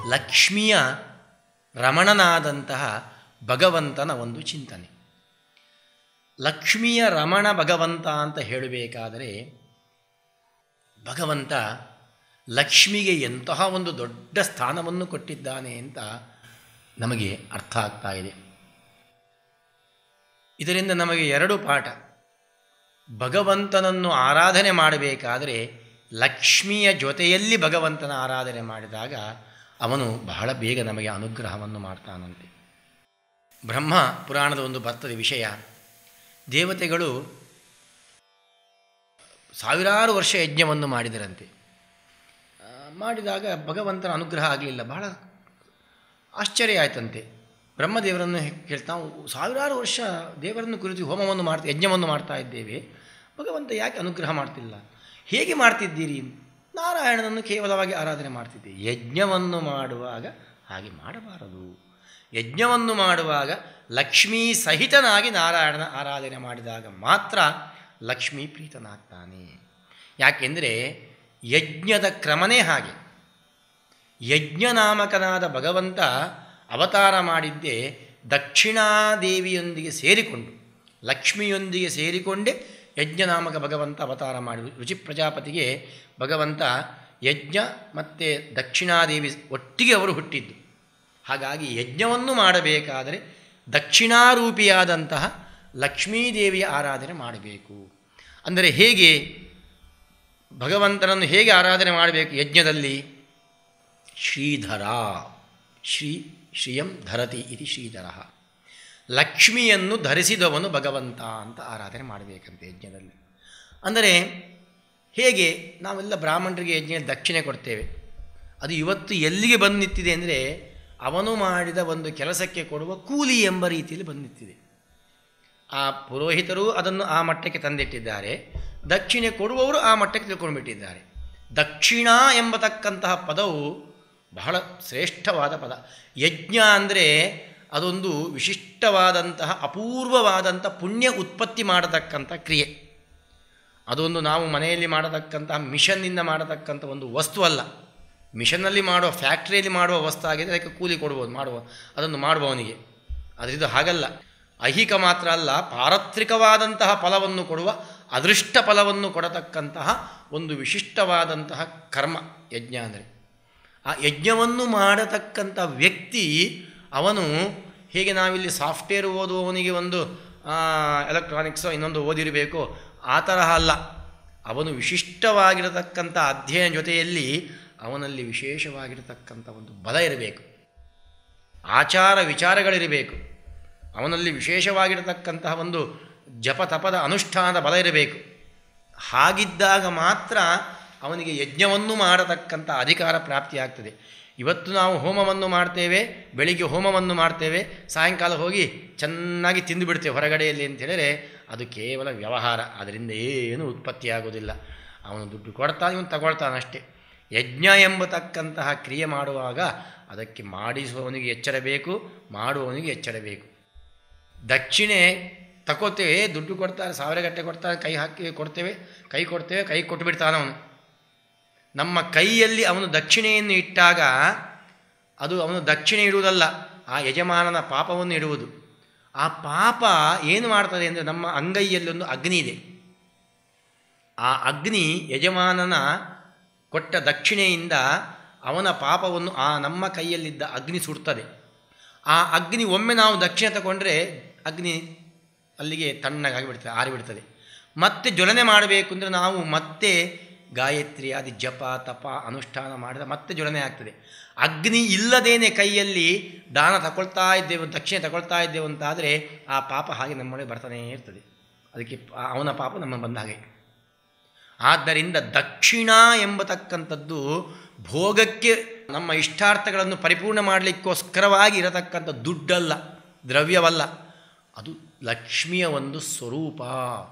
ಲಕ್ಷ್ಮಿಯ ರಮಣನಾದಂತಹ ಭಗವಂತನ ಒಂದು ಚಿಂತನೆ ಲಕ್ಷ್ಮಿಯ ರಮಣ ಭಗವಂತ ಅಂತ ಹೇಳಬೇಕಾದರೆ ಭಗವಂತ ಲಕ್ಷ್ಮಿಗೆ ಎಂತಹ ಒಂದು ದೊಡ್ಡ ಸ್ಥಾನವನ್ನು ಕೊಟ್ಟಿದ್ದಾನೆ ಅಂತ ನಮಗೆ ಅರ್ಥ ಆಗ್ತಾ ಇದೆ ಇದರಿಂದ ನಮಗೆ ಎರಡು ಪಾಠ ಭಗವಂತನನ್ನು ಆರಾಧನೆ ಮಾಡಬೇಕಾದರೆ ಲಕ್ಷ್ಮಿಯ ಜೊತೆಯಲ್ಲಿ ಭಗವಂತನ ಆರಾಧನೆ ಮಾಡಿದಾಗ ಅವನು ಬಹಳ ಬೇಗ ನಮಗೆ ಅನುಗ್ರಹವನ್ನು ಮಾಡ್ತಾನಂತೆ ಬ್ರಹ್ಮ ಪುರಾಣದ ಒಂದು ಬರ್ತದೆ ವಿಷಯ ದೇವತೆಗಳು ಸಾವಿರಾರು ವರ್ಷ ಯಜ್ಞವನ್ನು ಮಾಡಿದರಂತೆ ಆ, ಮಾಡಿದಾಗ ಭಗವಂತನ ಅನುಗ್ರಹ ಆಗಲಿಲ್ಲ ಬಹಳ ಆಶ್ಚರ್ಯ ಆಯ್ತಂತೆ ಬ್ರಹ್ಮದೇವರನ್ನು ಕೇಳ್ತಾ ನಾವು ಸಾವಿರಾರು ವರ್ಷ ದೇವರನ್ನು ಕುರಿತು ಹೋಮವನ್ನು ಮಾಡ್ತಾ ಯಜ್ಞವನ್ನು ಮಾಡ್ತಾ ಇದ್ದೇವೆ ಭಗವಂತ ಯಾಕೆ ಅನುಗ್ರಹ ಮಾಡ್ತಿಲ್ಲ ಹೇಗೆ ಮಾಡ್ತಿದ್ದೀರಿ ನಾರಾಯಣನನ್ನು ಕೇವಲವಾಗಿ ಆರಾಧನೆ ಮಾಡ್ತಿದ್ದೆ ಯಜ್ಞವನ್ನು ಮಾಡುವಾಗ ಹಾಗೆ ಮಾಡಬಾರದು ಯಜ್ಞವನ್ನು ಮಾಡುವಾಗ ಲಕ್ಷ್ಮೀ ಸಹಿತನಾಗಿ ನಾರಾಯಣನ ಆರಾಧನೆ ಮಾಡಿದಾಗ ಮಾತ್ರ ಲಕ್ಷ್ಮೀ ಪ್ರೀತನಾಗ್ತಾನೆ ಯಾಕೆಂದರೆ ಯಜ್ಞದ ಕ್ರಮನೇ ಹಾಗೆ ಯಜ್ಞನಾಮಕನಾದ ಭಗವಂತ ಅವತಾರ ಮಾಡಿದ್ದೇ ದಕ್ಷಿಣಾದೇವಿಯೊಂದಿಗೆ ಸೇರಿಕೊಂಡು ಲಕ್ಷ್ಮಿಯೊಂದಿಗೆ ಸೇರಿಕೊಂಡೇ ಯಜ್ಞನಾಮಕ ಭಗವಂತ ಅವತಾರ ಮಾಡಿ ರುಚಿ ಪ್ರಜಾಪತಿಗೆ ಭಗವಂತ ಯಜ್ಞ ಮತ್ತು ದಕ್ಷಿಣಾದೇವಿ ಒಟ್ಟಿಗೆ ಅವರು ಹುಟ್ಟಿದ್ದು ಹಾಗಾಗಿ ಯಜ್ಞವನ್ನು ಮಾಡಬೇಕಾದರೆ ದಕ್ಷಿಣಾರೂಪಿಯಾದಂತಹ ಲಕ್ಷ್ಮೀದೇವಿಯ ಆರಾಧನೆ ಮಾಡಬೇಕು ಅಂದರೆ ಹೇಗೆ ಭಗವಂತನನ್ನು ಹೇಗೆ ಆರಾಧನೆ ಮಾಡಬೇಕು ಯಜ್ಞದಲ್ಲಿ ಶ್ರೀಧರ ಶ್ರೀ ಶ್ರಿಯಂ ಧರತಿ ಇತಿ ಶ್ರೀಧರ ಲಕ್ಷ್ಮಿಯನ್ನು ಧರಿಸಿದವನು ಭಗವಂತ ಅಂತ ಆರಾಧನೆ ಮಾಡಬೇಕಂತೆ ಯಜ್ಞದಲ್ಲಿ ಅಂದರೆ ಹೇಗೆ ನಾವೆಲ್ಲ ಬ್ರಾಹ್ಮಣರಿಗೆ ಯಜ್ಞ ದಕ್ಷಿಣೆ ಕೊಡ್ತೇವೆ ಅದು ಇವತ್ತು ಎಲ್ಲಿಗೆ ಬಂದು ನಿಂತಿದೆ ಅಂದರೆ ಅವನು ಮಾಡಿದ ಒಂದು ಕೆಲಸಕ್ಕೆ ಕೊಡುವ ಕೂಲಿ ಎಂಬ ರೀತಿಯಲ್ಲಿ ಬಂದು ನಿಂತಿದೆ ಆ ಪುರೋಹಿತರು ಅದನ್ನು ಆ ಮಟ್ಟಕ್ಕೆ ತಂದಿಟ್ಟಿದ್ದಾರೆ ದಕ್ಷಿಣೆ ಕೊಡುವವರು ಆ ಮಟ್ಟಕ್ಕೆ ತಿಳ್ಕೊಂಡ್ಬಿಟ್ಟಿದ್ದಾರೆ ದಕ್ಷಿಣ ಎಂಬತಕ್ಕಂತಹ ಪದವು ಬಹಳ ಶ್ರೇಷ್ಠವಾದ ಪದ ಯಜ್ಞ ಅಂದರೆ ಅದೊಂದು ವಿಶಿಷ್ಟವಾದಂತಹ ಅಪೂರ್ವವಾದಂಥ ಪುಣ್ಯ ಉತ್ಪತ್ತಿ ಮಾಡತಕ್ಕಂಥ ಕ್ರಿಯೆ ಅದೊಂದು ನಾವು ಮನೆಯಲ್ಲಿ ಮಾಡತಕ್ಕಂತಹ ಮಿಷನ್ನಿಂದ ಮಾಡತಕ್ಕಂಥ ಒಂದು ವಸ್ತು ಅಲ್ಲ ಮಿಷನ್ನಲ್ಲಿ ಮಾಡುವ ಫ್ಯಾಕ್ಟ್ರಿಯಲ್ಲಿ ಮಾಡುವ ವಸ್ತು ಆಗಿದೆ ಅದಕ್ಕೆ ಕೂಲಿ ಕೊಡ್ಬೋದು ಮಾಡುವ ಅದನ್ನು ಮಾಡುವವನಿಗೆ ಅದರಿಂದ ಹಾಗಲ್ಲ ಐಹಿಕ ಮಾತ್ರ ಅಲ್ಲ ಪಾರತ್ರಿಕವಾದಂತಹ ಫಲವನ್ನು ಕೊಡುವ ಅದೃಷ್ಟ ಫಲವನ್ನು ಕೊಡತಕ್ಕಂತಹ ಒಂದು ವಿಶಿಷ್ಟವಾದಂತಹ ಕರ್ಮ ಯಜ್ಞ ಅಂದರೆ ಆ ಯಜ್ಞವನ್ನು ಮಾಡತಕ್ಕಂಥ ವ್ಯಕ್ತಿ ಅವನು ಹೇಗೆ ನಾವಿಲ್ಲಿ ಸಾಫ್ಟ್ವೇರ್ ಓದುವವನಿಗೆ ಒಂದು ಎಲೆಕ್ಟ್ರಾನಿಕ್ಸೋ ಇನ್ನೊಂದು ಓದಿರಬೇಕು ಆ ತರಹ ಅಲ್ಲ ಅವನು ವಿಶಿಷ್ಟವಾಗಿರತಕ್ಕಂಥ ಅಧ್ಯಯನ ಜೊತೆಯಲ್ಲಿ ಅವನಲ್ಲಿ ವಿಶೇಷವಾಗಿರತಕ್ಕಂಥ ಒಂದು ಬಲ ಇರಬೇಕು ಆಚಾರ ವಿಚಾರಗಳಿರಬೇಕು ಅವನಲ್ಲಿ ವಿಶೇಷವಾಗಿರತಕ್ಕಂತಹ ಒಂದು ಜಪ ತಪದ ಅನುಷ್ಠಾನದ ಬಲ ಇರಬೇಕು ಹಾಗಿದ್ದಾಗ ಮಾತ್ರ ಅವನಿಗೆ ಯಜ್ಞವನ್ನು ಮಾಡತಕ್ಕಂಥ ಅಧಿಕಾರ ಪ್ರಾಪ್ತಿಯಾಗ್ತದೆ ಇವತ್ತು ನಾವು ಹೋಮವನ್ನು ಮಾಡ್ತೇವೆ ಬೆಳಿಗ್ಗೆ ಹೋಮವನ್ನು ಮಾಡ್ತೇವೆ ಸಾಯಂಕಾಲ ಹೋಗಿ ಚೆನ್ನಾಗಿ ತಿಂದು ಬಿಡ್ತೇವೆ ಹೊರಗಡೆಯಲ್ಲಿ ಅಂತ ಹೇಳಿದರೆ ಅದು ಕೇವಲ ವ್ಯವಹಾರ ಅದರಿಂದ ಏನೂ ಉತ್ಪತ್ತಿಯಾಗೋದಿಲ್ಲ ಅವನು ದುಡ್ಡು ಕೊಡ್ತಾನೆ ಇವನು ತಗೊಳ್ತಾನಷ್ಟೇ ಯಜ್ಞ ಎಂಬತಕ್ಕಂತಹ ಕ್ರಿಯೆ ಮಾಡುವಾಗ ಅದಕ್ಕೆ ಮಾಡಿಸುವವನಿಗೆ ಎಚ್ಚರ ಬೇಕು ಮಾಡುವವನಿಗೆ ಎಚ್ಚರ ಬೇಕು ದಕ್ಷಿಣೆ ತಗೋತೇವೆ ದುಡ್ಡು ಕೊಡ್ತಾರೆ ಸಾವಿರಗಟ್ಟೆ ಕೊಡ್ತಾರೆ ಕೈ ಹಾಕಿ ಕೊಡ್ತೇವೆ ಕೈ ಕೊಡ್ತೇವೆ ಕೈ ಕೊಟ್ಟು ಬಿಡ್ತಾನೆ ಅವನು ನಮ್ಮ ಕೈಯಲ್ಲಿ ಅವನು ದಕ್ಷಿಣೆಯನ್ನು ಇಟ್ಟಾಗ ಅದು ಅವನು ದಕ್ಷಿಣೆ ಇಡುವುದಲ್ಲ ಆ ಯಜಮಾನನ ಪಾಪವನ್ನು ಇಡುವುದು ಆ ಪಾಪ ಏನು ಮಾಡ್ತದೆ ಅಂದರೆ ನಮ್ಮ ಅಂಗೈಯಲ್ಲಿ ಒಂದು ಅಗ್ನಿ ಇದೆ ಆ ಅಗ್ನಿ ಯಜಮಾನನ ಕೊಟ್ಟ ದಕ್ಷಿಣೆಯಿಂದ ಅವನ ಪಾಪವನ್ನು ಆ ನಮ್ಮ ಕೈಯಲ್ಲಿದ್ದ ಅಗ್ನಿ ಸುಡ್ತದೆ ಆ ಅಗ್ನಿ ಒಮ್ಮೆ ನಾವು ದಕ್ಷಿಣೆ ತಗೊಂಡ್ರೆ ಅಗ್ನಿ ಅಲ್ಲಿಗೆ ತಣ್ಣಗಾಗಿ ಬಿಡ್ತದೆ ಆರಿಬಿಡ್ತದೆ ಮತ್ತೆ ಜ್ವಲನೆ ಮಾಡಬೇಕು ಅಂದರೆ ನಾವು ಮತ್ತೆ ಗಾಯತ್ರಿ ಆದಿ ಜಪ ತಪ ಅನುಷ್ಠಾನ ಮಾಡಿದ ಮತ್ತೆ ಜ್ವಲನೆ ಆಗ್ತದೆ ಅಗ್ನಿ ಇಲ್ಲದೇನೆ ಕೈಯಲ್ಲಿ ದಾನ ತಗೊಳ್ತಾ ಇದ್ದೇವೆ ದಕ್ಷಿಣೆ ತಗೊಳ್ತಾ ಇದ್ದೇವೆ ಅಂತಾದರೆ ಆ ಪಾಪ ಹಾಗೆ ನಮ್ಮೊಳಗೆ ಬರ್ತಾನೇ ಇರ್ತದೆ ಅದಕ್ಕೆ ಅವನ ಪಾಪ ನಮ್ಮ ಬಂದ ಹಾಗೆ ಆದ್ದರಿಂದ ದಕ್ಷಿಣ ಎಂಬತಕ್ಕಂಥದ್ದು ಭೋಗಕ್ಕೆ ನಮ್ಮ ಇಷ್ಟಾರ್ಥಗಳನ್ನು ಪರಿಪೂರ್ಣ ಮಾಡಲಿಕ್ಕೋಸ್ಕರವಾಗಿ ಇರತಕ್ಕಂಥ ದುಡ್ಡಲ್ಲ ದ್ರವ್ಯವಲ್ಲ ಅದು ಲಕ್ಷ್ಮಿಯ ಒಂದು ಸ್ವರೂಪ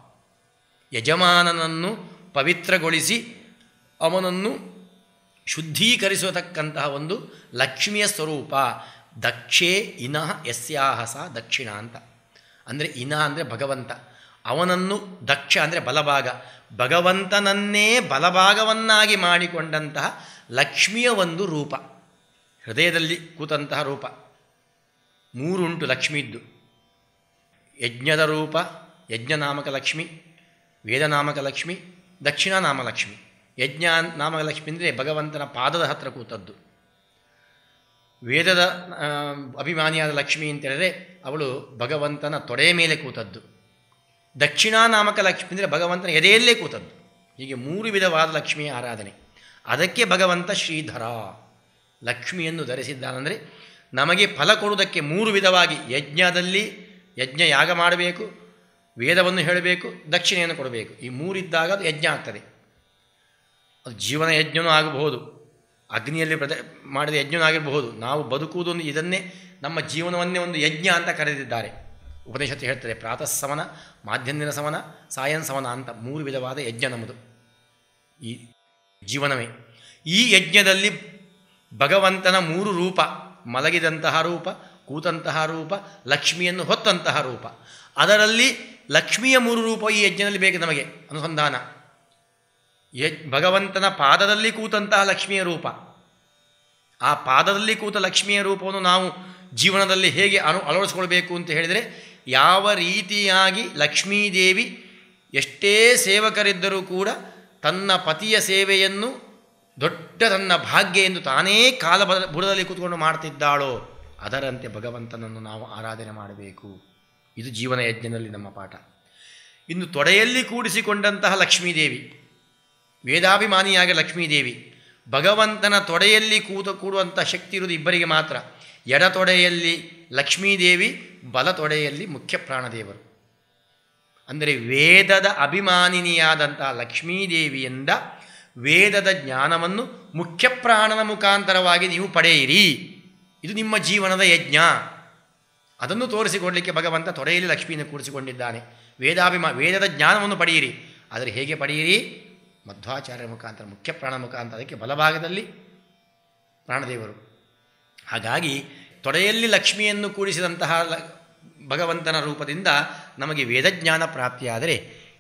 ಯಜಮಾನನನ್ನು ಪವಿತ್ರಗೊಳಿಸಿ ಅವನನ್ನು ಶುದ್ಧೀಕರಿಸತಕ್ಕಂತಹ ಒಂದು ಲಕ್ಷ್ಮಿಯ ಸ್ವರೂಪ ದಕ್ಷೇ ಇನಃ ಯಸ್ಯಾಹಸ ದಕ್ಷಿಣ ಅಂತ ಅಂದರೆ ಇನ ಅಂದರೆ ಭಗವಂತ ಅವನನ್ನು ದಕ್ಷ ಅಂದರೆ ಬಲಭಾಗ ಭಗವಂತನನ್ನೇ ಬಲಭಾಗವನ್ನಾಗಿ ಮಾಡಿಕೊಂಡಂತಹ ಲಕ್ಷ್ಮಿಯ ಒಂದು ರೂಪ ಹೃದಯದಲ್ಲಿ ಕೂತಂತಹ ರೂಪ ಮೂರುಂಟು ಲಕ್ಷ್ಮಿದ್ದು ಯಜ್ಞದ ರೂಪ ಯಜ್ಞನಾಮಕ ಲಕ್ಷ್ಮಿ ವೇದನಾಮಕ ಲಕ್ಷ್ಮಿ ದಕ್ಷಿಣಾನಾಮ ಲಕ್ಷ್ಮಿ ಯಜ್ಞ ನಾಮಕ ಲಕ್ಷ್ಮಿ ಅಂದರೆ ಭಗವಂತನ ಪಾದದ ಹತ್ತಿರ ಕೂತದ್ದು ವೇದದ ಆ, ಅಭಿಮಾನಿಯಾದ ಲಕ್ಷ್ಮಿ ಅಂತ ಹೇಳಿದ್ರೆ ಅವಳು ಭಗವಂತನ ತೊಡೆಯ ಮೇಲೆ ಕೂತದ್ದು ದಕ್ಷಿಣಾನಾಮಕ ಲಕ್ಷ್ಮಿ ಅಂದರೆ ಭಗವಂತನ ಎದೆಯಲ್ಲೇ ಕೂತದ್ದು ಹೀಗೆ ಮೂರು ವಿಧವಾದ ಲಕ್ಷ್ಮಿಯ ಆರಾಧನೆ ಅದಕ್ಕೆ ಭಗವಂತ ಶ್ರೀಧರ ಲಕ್ಷ್ಮಿಯನ್ನು ಧರಿಸಿದ್ದಾನಂದರೆ ನಮಗೆ ಫಲ ಕೊಡುವುದಕ್ಕೆ ಮೂರು ವಿಧವಾಗಿ ಯಜ್ಞದಲ್ಲಿ ಯಜ್ಞ ಯಾಗ ಮಾಡಬೇಕು ವೇದವನ್ನು ಹೇಳಬೇಕು ದಕ್ಷಿಣೆಯನ್ನು ಕೊಡಬೇಕು ಈ ಮೂರಿದ್ದಾಗ ಅದು ಯಜ್ಞ ಆಗ್ತದೆ ಅದು ಜೀವನ ಯಜ್ಞನೂ ಆಗಬಹುದು ಅಗ್ನಿಯಲ್ಲಿ ಪ್ರದ ಮಾಡಿದ ಯಜ್ಞನೂ ಆಗಿರಬಹುದು ನಾವು ಬದುಕುವುದು ಒಂದು ಇದನ್ನೇ ನಮ್ಮ ಜೀವನವನ್ನೇ ಒಂದು ಯಜ್ಞ ಅಂತ ಕರೆದಿದ್ದಾರೆ ಉಪನಿಷತ್ತು ಹೇಳ್ತದೆ ಪ್ರಾತಃ ಸಮನ ಮಾಧ್ಯಂದಿನ ಸಮನ ಸಾಯಂ ಸಮನ ಅಂತ ಮೂರು ವಿಧವಾದ ಯಜ್ಞ ನಮ್ಮದು ಈ ಜೀವನವೇ ಈ ಯಜ್ಞದಲ್ಲಿ ಭಗವಂತನ ಮೂರು ರೂಪ ಮಲಗಿದಂತಹ ರೂಪ ಕೂತಂತಹ ರೂಪ ಲಕ್ಷ್ಮಿಯನ್ನು ಹೊತ್ತಂತಹ ರೂಪ ಅದರಲ್ಲಿ ಲಕ್ಷ್ಮಿಯ ಮೂರು ರೂಪ ಈ ಯಜ್ಞದಲ್ಲಿ ಬೇಕು ನಮಗೆ ಅನುಸಂಧಾನ ಯಜ್ ಭಗವಂತನ ಪಾದದಲ್ಲಿ ಕೂತಂತಹ ಲಕ್ಷ್ಮಿಯ ರೂಪ ಆ ಪಾದದಲ್ಲಿ ಕೂತ ಲಕ್ಷ್ಮಿಯ ರೂಪವನ್ನು ನಾವು ಜೀವನದಲ್ಲಿ ಹೇಗೆ ಅನು ಅಳವಡಿಸ್ಕೊಳ್ಬೇಕು ಅಂತ ಹೇಳಿದರೆ ಯಾವ ರೀತಿಯಾಗಿ ಲಕ್ಷ್ಮೀದೇವಿ ಎಷ್ಟೇ ಸೇವಕರಿದ್ದರೂ ಕೂಡ ತನ್ನ ಪತಿಯ ಸೇವೆಯನ್ನು ದೊಡ್ಡ ತನ್ನ ಭಾಗ್ಯ ಎಂದು ತಾನೇ ಕಾಲ ಬದ ಬುಡದಲ್ಲಿ ಕೂತ್ಕೊಂಡು ಮಾಡ್ತಿದ್ದಾಳೋ ಅದರಂತೆ ಭಗವಂತನನ್ನು ನಾವು ಆರಾಧನೆ ಮಾಡಬೇಕು ಇದು ಜೀವನ ಯಜ್ಞದಲ್ಲಿ ನಮ್ಮ ಪಾಠ ಇನ್ನು ತೊಡೆಯಲ್ಲಿ ಕೂಡಿಸಿಕೊಂಡಂತಹ ಲಕ್ಷ್ಮೀದೇವಿ ವೇದಾಭಿಮಾನಿಯಾಗಿ ಲಕ್ಷ್ಮೀದೇವಿ ಭಗವಂತನ ತೊಡೆಯಲ್ಲಿ ಕೂತ ಕೂಡುವಂಥ ಶಕ್ತಿ ಇರುವುದು ಇಬ್ಬರಿಗೆ ಮಾತ್ರ ಎಡ ತೊಡೆಯಲ್ಲಿ ಲಕ್ಷ್ಮೀದೇವಿ ಬಲ ತೊಡೆಯಲ್ಲಿ ಮುಖ್ಯ ಪ್ರಾಣದೇವರು ಅಂದರೆ ವೇದದ ಅಭಿಮಾನಿನಿಯಾದಂಥ ಲಕ್ಷ್ಮೀದೇವಿಯಿಂದ ವೇದದ ಜ್ಞಾನವನ್ನು ಮುಖ್ಯ ಪ್ರಾಣನ ಮುಖಾಂತರವಾಗಿ ನೀವು ಪಡೆಯಿರಿ ಇದು ನಿಮ್ಮ ಜೀವನದ ಯಜ್ಞ ಅದನ್ನು ತೋರಿಸಿಕೊಡಲಿಕ್ಕೆ ಭಗವಂತ ತೊಡೆಯಲ್ಲಿ ಲಕ್ಷ್ಮಿಯನ್ನು ಕೂರಿಸಿಕೊಂಡಿದ್ದಾನೆ ವೇದಾಭಿಮಾ ವೇದದ ಜ್ಞಾನವನ್ನು ಪಡೆಯಿರಿ ಆದರೆ ಹೇಗೆ ಪಡೆಯಿರಿ ಮಧ್ವಾಚಾರ್ಯರ ಮುಖಾಂತರ ಮುಖ್ಯ ಪ್ರಾಣ ಮುಖಾಂತರ ಅದಕ್ಕೆ ಬಲಭಾಗದಲ್ಲಿ ಪ್ರಾಣದೇವರು ಹಾಗಾಗಿ ತೊಡೆಯಲ್ಲಿ ಲಕ್ಷ್ಮಿಯನ್ನು ಕೂಡಿಸಿದಂತಹ ಲ- ಭಗವಂತನ ರೂಪದಿಂದ ನಮಗೆ ವೇದಜ್ಞಾನ ಪ್ರಾಪ್ತಿಯಾದರೆ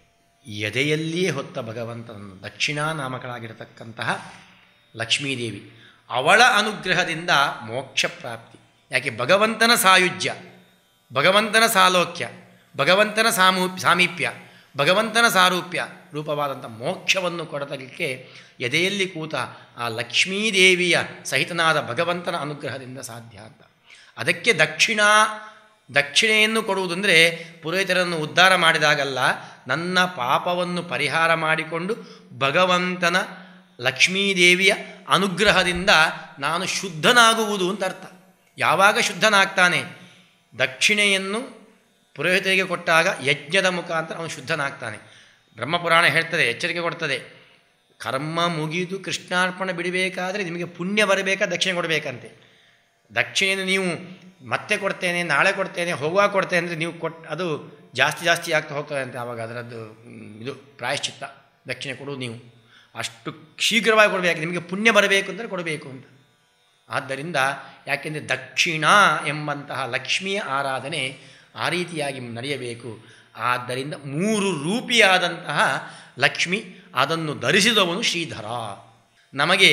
ಎದೆಯಲ್ಲಿಯೇ ಹೊತ್ತ ಭಗವಂತನನ್ನು ದಕ್ಷಿಣಾ ನಾಮಕಳಾಗಿರತಕ್ಕಂತಹ ಲಕ್ಷ್ಮೀದೇವಿ ಅವಳ ಅನುಗ್ರಹದಿಂದ ಮೋಕ್ಷ ಪ್ರಾಪ್ತಿ ಯಾಕೆ ಭಗವಂತನ ಸಾಯುಜ್ಯ ಭಗವಂತನ ಸಾಲೋಕ್ಯ ಭಗವಂತನ ಸಾಮೂ ಸಾಮೀಪ್ಯ ಭಗವಂತನ ಸಾರೂಪ್ಯ ರೂಪವಾದಂಥ ಮೋಕ್ಷವನ್ನು ಕೊಡತಲಿಕ್ಕೆ ಎದೆಯಲ್ಲಿ ಕೂತ ಆ ಲಕ್ಷ್ಮೀದೇವಿಯ ಸಹಿತನಾದ ಭಗವಂತನ ಅನುಗ್ರಹದಿಂದ ಸಾಧ್ಯ ಅಂತ ಅದಕ್ಕೆ ದಕ್ಷಿಣ ದಕ್ಷಿಣೆಯನ್ನು ಕೊಡುವುದಂದರೆ ಪುರೋಹಿತರನ್ನು ಉದ್ಧಾರ ಮಾಡಿದಾಗಲ್ಲ ನನ್ನ ಪಾಪವನ್ನು ಪರಿಹಾರ ಮಾಡಿಕೊಂಡು ಭಗವಂತನ ಲಕ್ಷ್ಮೀದೇವಿಯ ಅನುಗ್ರಹದಿಂದ ನಾನು ಶುದ್ಧನಾಗುವುದು ಅಂತ ಅರ್ಥ ಯಾವಾಗ ಶುದ್ಧನಾಗ್ತಾನೆ ದಕ್ಷಿಣೆಯನ್ನು ಪುರೋಹಿತರಿಗೆ ಕೊಟ್ಟಾಗ ಯಜ್ಞದ ಮುಖಾಂತರ ಅವನು ಶುದ್ಧನಾಗ್ತಾನೆ ಬ್ರಹ್ಮಪುರಾಣ ಹೇಳ್ತದೆ ಎಚ್ಚರಿಕೆ ಕೊಡ್ತದೆ ಕರ್ಮ ಮುಗಿದು ಕೃಷ್ಣಾರ್ಪಣೆ ಬಿಡಬೇಕಾದ್ರೆ ನಿಮಗೆ ಪುಣ್ಯ ಬರಬೇಕಾ ದಕ್ಷಿಣೆ ಕೊಡಬೇಕಂತೆ ದಕ್ಷಿಣೆಯನ್ನು ನೀವು ಮತ್ತೆ ಕೊಡ್ತೇನೆ ನಾಳೆ ಕೊಡ್ತೇನೆ ಹೋಗುವಾಗ ಕೊಡ್ತೇನೆ ಅಂದರೆ ನೀವು ಕೊಟ್ಟು ಅದು ಜಾಸ್ತಿ ಜಾಸ್ತಿ ಆಗ್ತಾ ಹೋಗ್ತದೆ ಅಂತ ಆವಾಗ ಅದರದ್ದು ಮ್, ಇದು ಪ್ರಾಯಶ್ಚಿತ್ತ ದಕ್ಷಿಣೆ ಕೊಡುವುದು ನೀವು ಅಷ್ಟು ಶೀಘ್ರವಾಗಿ ಕೊಡಬೇಕು ನಿಮಗೆ ಪುಣ್ಯ ಬರಬೇಕು ಅಂದರೆ ಕೊಡಬೇಕು ಅಂತ ಆದ್ದರಿಂದ ಯಾಕೆಂದರೆ ದಕ್ಷಿಣ ಎಂಬಂತಹ ಲಕ್ಷ್ಮಿಯ ಆರಾಧನೆ ಆ ರೀತಿಯಾಗಿ ನಡೆಯಬೇಕು ಆದ್ದರಿಂದ ಮೂರು ರೂಪಿಯಾದಂತಹ ಲಕ್ಷ್ಮಿ ಅದನ್ನು ಧರಿಸಿದವನು ಶ್ರೀಧರ ನಮಗೆ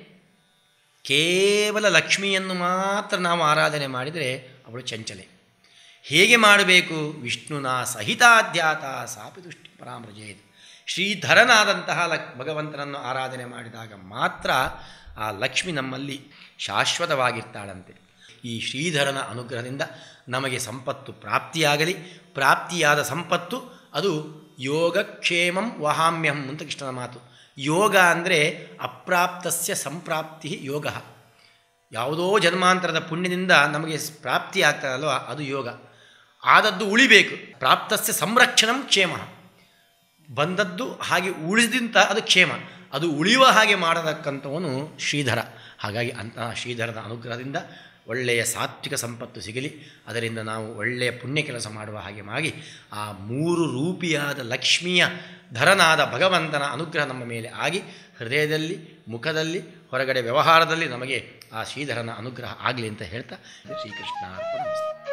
ಕೇವಲ ಲಕ್ಷ್ಮಿಯನ್ನು ಮಾತ್ರ ನಾವು ಆರಾಧನೆ ಮಾಡಿದರೆ ಅವಳು ಚಂಚಲೆ ಹೇಗೆ ಮಾಡಬೇಕು ವಿಷ್ಣುನ ಸಹಿತಾಧ್ಯಾತ ಸಾಪಿ ದುಷ್ಟಿ ಪರಾಮೃಜೇತ್ ಶ್ರೀಧರನಾದಂತಹ ಲಕ್ ಭಗವಂತನನ್ನು ಆರಾಧನೆ ಮಾಡಿದಾಗ ಮಾತ್ರ ಆ ಲಕ್ಷ್ಮಿ ನಮ್ಮಲ್ಲಿ ಶಾಶ್ವತವಾಗಿರ್ತಾಳಂತೆ ಈ ಶ್ರೀಧರನ ಅನುಗ್ರಹದಿಂದ ನಮಗೆ ಸಂಪತ್ತು ಪ್ರಾಪ್ತಿಯಾಗಲಿ ಪ್ರಾಪ್ತಿಯಾದ ಸಂಪತ್ತು ಅದು ಯೋಗಕ್ಷೇಮಂ ವಹಾಮ್ಯಹಂ ಅಂತ ಕೃಷ್ಣನ ಮಾತು ಯೋಗ ಅಂದರೆ ಅಪ್ರಾಪ್ತಸ್ಯ ಸಂಪ್ರಾಪ್ತಿ ಯೋಗ ಯಾವುದೋ ಜನ್ಮಾಂತರದ ಪುಣ್ಯದಿಂದ ನಮಗೆ ಪ್ರಾಪ್ತಿ ಆಗ್ತದಲ್ವ ಅದು ಯೋಗ ಆದದ್ದು ಉಳಿಬೇಕು ಪ್ರಾಪ್ತಸ್ಯ ಸಂರಕ್ಷಣಂ ಕ್ಷೇಮ ಬಂದದ್ದು ಹಾಗೆ ಉಳಿದಿಂದ ಅದು ಕ್ಷೇಮ ಅದು ಉಳಿಯುವ ಹಾಗೆ ಮಾಡತಕ್ಕಂಥವನು ಶ್ರೀಧರ ಹಾಗಾಗಿ ಅಂತಹ ಶ್ರೀಧರದ ಅನುಗ್ರಹದಿಂದ ಒಳ್ಳೆಯ ಸಾತ್ವಿಕ ಸಂಪತ್ತು ಸಿಗಲಿ ಅದರಿಂದ ನಾವು ಒಳ್ಳೆಯ ಪುಣ್ಯ ಕೆಲಸ ಮಾಡುವ ಹಾಗೆ ಮಾಡಿ ಆ ಮೂರು ರೂಪಿಯಾದ ಲಕ್ಷ್ಮಿಯ ಧರನಾದ ಭಗವಂತನ ಅನುಗ್ರಹ ನಮ್ಮ ಮೇಲೆ ಆಗಿ ಹೃದಯದಲ್ಲಿ ಮುಖದಲ್ಲಿ ಹೊರಗಡೆ ವ್ಯವಹಾರದಲ್ಲಿ ನಮಗೆ ಆ ಶ್ರೀಧರನ ಅನುಗ್ರಹ ಆಗಲಿ ಅಂತ ಹೇಳ್ತಾ ಶ್ರೀಕೃಷ್ಣ ಅರ್ಪಣ